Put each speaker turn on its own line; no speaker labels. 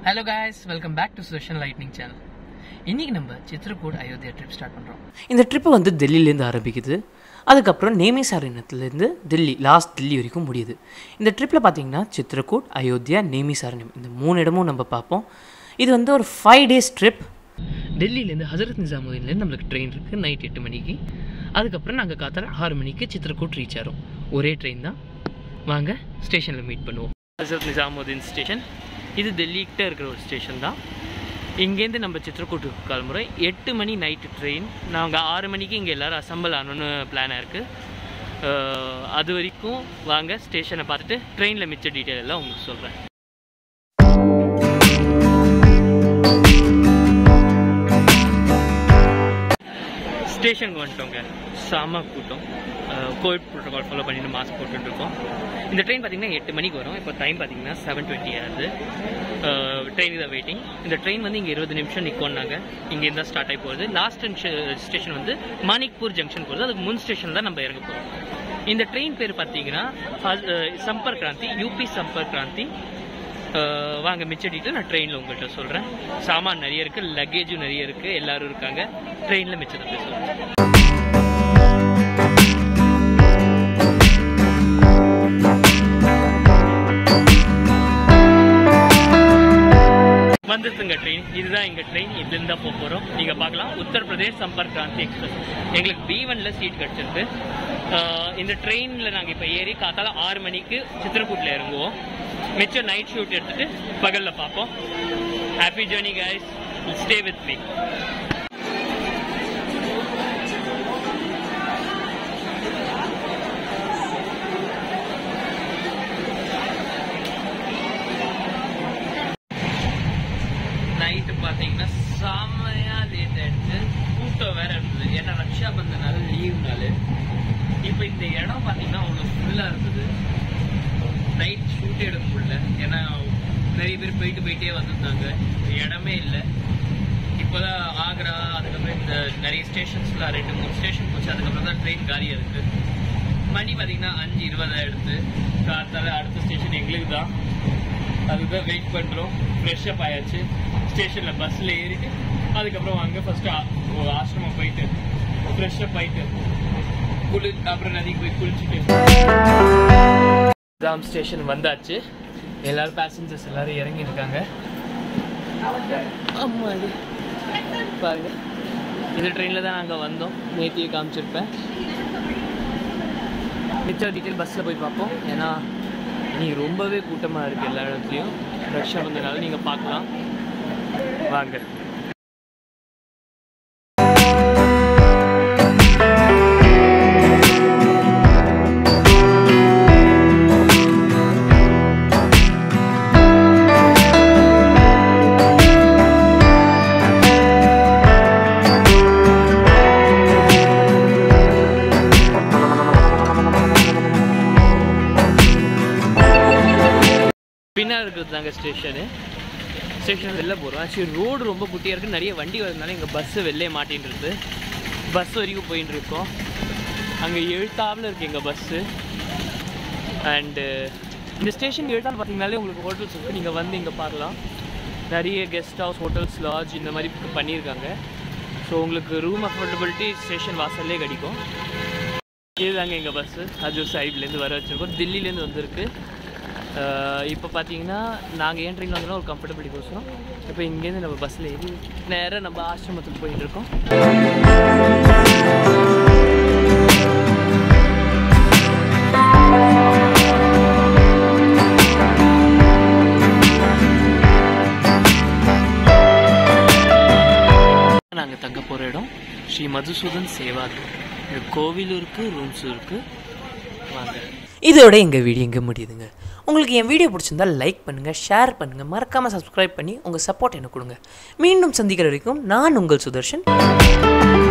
hello guys welcome back to Sudarshan lightning channel இன்னைக்கு நம்ம Chitrakoot Ayodhya trip start பண்ணுறோம்
இந்த ட்ரிப்பு வந்து டெல்லியிலேருந்து ஆரம்பிக்குது அதுக்கப்புறம் நேமிசாரண்யத்துலேருந்து டெல்லி லாஸ்ட் டெல்லி வரைக்கும் முடியுது இந்த ட்ரிப்பில் பார்த்தீங்கன்னா சித்ரகூட் அயோத்தியா நேமிசாரண்யம் இந்த மூணு இடமும் நம்ம பார்ப்போம் இது வந்து ஒரு ஃபைவ் டேஸ் ட்ரிப்
டெல்லியிலேருந்து ஹசரத் நிசாமுதீன்லேருந்து நம்மளுக்கு ட்ரெயின் இருக்குது நைட் எட்டு மணிக்கு அதுக்கப்புறம் நாங்கள் காத்தால ஆறு மணிக்கு சித்ரகூட் ரீச் ஆகிறோம் ஒரே ட்ரெயின் தான் வாங்க ஸ்டேஷனில் மீட் பண்ணுவோம் ஹசரத் நிசாமுதீன் ஸ்டேஷன் இது டெல்லிக்கிட்ட இருக்கிற ஒரு ஸ்டேஷன் தான் இங்கேருந்து நம்ம சித்ரகூட்டுக்கு கிளம்புறோம் எட்டு மணி நைட்டு ட்ரெயின் நாங்கள் ஆறு மணிக்கு இங்கே எல்லோரும் அசம்பிள் ஆகணும்னு பிளானாக இருக்குது அது வரைக்கும் வாங்க ஸ்டேஷனை பார்த்துட்டு ட்ரெயினில் மிச்ச டீட்டெயில் எல்லாம் உங்களுக்கு சொல்கிறேன் ஸ்டேஷனுக்கு வந்துட்டோங்க செம கூட்டம் கோவிட் ப்ரோட்டோகால் ஃபாலோ பண்ணிட்டு மாஸ்க் போட்டுட்டு இருக்கோம் இந்த ட்ரெயின் பார்த்தீங்கன்னா எட்டு மணிக்கு வரும் இப்போ டைம் பார்த்தீங்கன்னா செவன் டுவெண்ட்டி ஆகுது ட்ரெயின் தான் வெயிட்டிங் இந்த ட்ரெயின் வந்து இங்கே இருபது நிமிஷம் நிற்கோன்னாங்க இங்கே இருந்தால் ஸ்டார்ட் ஆகி போகுது லாஸ்ட் ஸ்டேஷன் வந்து மாணிக்பூர் ஜங்ஷன் போகுது அதுக்கு முன் ஸ்டேஷன் தான் நம்ம இறங்க போகிறோம் இந்த ட்ரெயின் பேர் பார்த்தீங்கன்னா ஹஸ்- அஹ், சம்பர்க் கிராந்தி யூபி சம்பர்க் கிராந்தி அஹ், வாங்க மிச்ச டீட்டெயில் நான் ட்ரெயினில் உங்கள்கிட்ட சொல்கிறேன் சாமான் நிறைய இருக்குது லக்கேஜும் நிறைய இருக்குது எல்லாரும் இருக்காங்க ட்ரெயினில் மிச்சத்தை பேசுவோம் வந்துருச்சுங்க ட்ரெயின் இதுதான் எங்க ட்ரெயின் இதுலேருந்து தான் போக போகிறோம் நீங்கள் பார்க்கலாம் உத்தரப்பிரதேஷ் சம்பர்க் கிராந்தி எக்ஸ்பிரஸ் எங்களுக்கு பி ஒன்ல சீட் கிடச்சிருக்கு இந்த ட்ரெயினில் நாங்கள் இப்போ ஏறி காத்தால ஆறு மணிக்கு சித்திரக்கூட்டில் இறங்குவோம் மிச்சம் நைட் ஷூட் எடுத்துட்டு பகலில் பார்ப்போம் happy journey guys stay with me night பார்த்தீங்கன்னா செம்மையாக லேட் ஆயிடுச்சு கூட்டம் வேற இருந்தது ஏன்னா ரக்ஷா பந்தனால லீவ்னால இப்போ இந்த இடம் பார்த்தீங்கன்னா அவ்வளோ ஃபுல்லாக இருந்தது நைட் ஷூட் எடுக்க முடியல ஏன்னா நிறைய பேர் போயிட்டு போயிட்டே வந்திருந்தாங்க இடமே இல்லை இப்போதான் ஆக்ரா அதுக்கப்புறம் இந்த நிறைய ஸ்டேஷன்ஸ்லாம் ரெண்டு மூணு ஸ்டேஷன் போச்சு அதுக்கப்புறம் தான் ட்ரெயின் காலியாக இருக்கு மணி பார்த்தீங்கன்னா அஞ்சு இருபதாக எடுத்து காத்தால அடுத்த ஸ்டேஷன் எங்களுக்கு தான் அதுதான் வெயிட் பண்ணுறோம் ஃப்ரெஷ்ஷப் ஆயாச்சு ஸ்டேஷனில் பஸ்ஸில் ஏறிட்டு அதுக்கப்புறம் அங்கே ஃபஸ்ட்டு ஆசிரமம் போயிட்டு ஃப்ரெஷ்ஷப் ஆயிட்டு குளி அப்புறம் நதிக்கு போய் குளிச்சுட்டு ராம் ஸ்டேஷன் வந்தாச்சு எல்லாரும் பேசஞ்சர்ஸ் எல்லாரும் இறங்கி இருக்காங்க ஆமாடி பாருங்க இந்த ட்ரெயினில் தான் நாங்கள் வந்தோம் நேத்தியை காமிச்சிருப்பேன் மிச்ச டீட்டெயில் பஸ்ஸில் போய் பார்ப்போம் ஏன்னா நீ ரொம்பவே கூட்டமாக இருக்குது எல்லா இடத்துலையும் ரஷ்யா வந்ததுனால நீங்கள் பார்க்கலாம் வாங்க பின்னாடி இருக்கிறது தாங்க ஸ்டேஷனு ஸ்டேஷன் வெளில போகிறோம் ஆக்சுவலி ரோடு ரொம்ப குட்டியாக இருக்குது நிறைய வண்டி வரதுனால எங்கள் பஸ்ஸு வெளிலே மாட்டின்னு இருக்குது பஸ் வரைக்கும் போயின்னு இருக்கோம் அங்கே எழுத்தாவில் இருக்குது எங்கள் பஸ்ஸு அண்டு இந்த ஸ்டேஷன் எழுத்தால் பார்த்தீங்கனாலே உங்களுக்கு ஹோட்டல்ஸ் இருக்குது நீங்கள் வந்து இங்கே பார்க்கலாம் நிறைய கெஸ்ட் ஹவுஸ் ஹோட்டல்ஸ் லாட்ஜ் இந்த மாதிரி பண்ணியிருக்காங்க ஸோ உங்களுக்கு ரூம் அஃபோர்டபிலிட்டி ஸ்டேஷன் வாசல்லே கிடைக்கும் இதுதாங்க எங்கள் பஸ்ஸு அஜூர் சைட்லேருந்து வர வச்சுருக்கோம் தில்லிலேருந்து வந்திருக்கு இப்போ பார்த்தீங்கன்னா நாங்கள் ஏன் ட்ரெயின் வாங்கினா ஒரு கம்ஃபர்டபிலிட்டி கோசரம் இப்போ இங்கேருந்து நம்ம பஸ்ஸில் ஏறி நேராக நம்ம ஆசிரமத்துக்கு போயிட்டு இருக்கோம் நாங்கள் தங்க போகிற இடம் ஸ்ரீ மதுசூதன் சேவாக்கு இங்க கோவிலும் இருக்குது ரூம்ஸும் இருக்குது வாங்க
இதோட எங்கள் வீடியோ இங்கே முடியுதுங்க உங்களுக்கு என் வீடியோ பிடிச்சிருந்தா லைக் பண்ணுங்கள் ஷேர் பண்ணுங்கள் மறக்காமல் சப்ஸ்கிரைப் பண்ணி உங்கள் சப்போர்ட் எனக்கு கொடுங்க மீண்டும் சந்திக்கிற வரைக்கும் நான் உங்கள் சுதர்ஷன்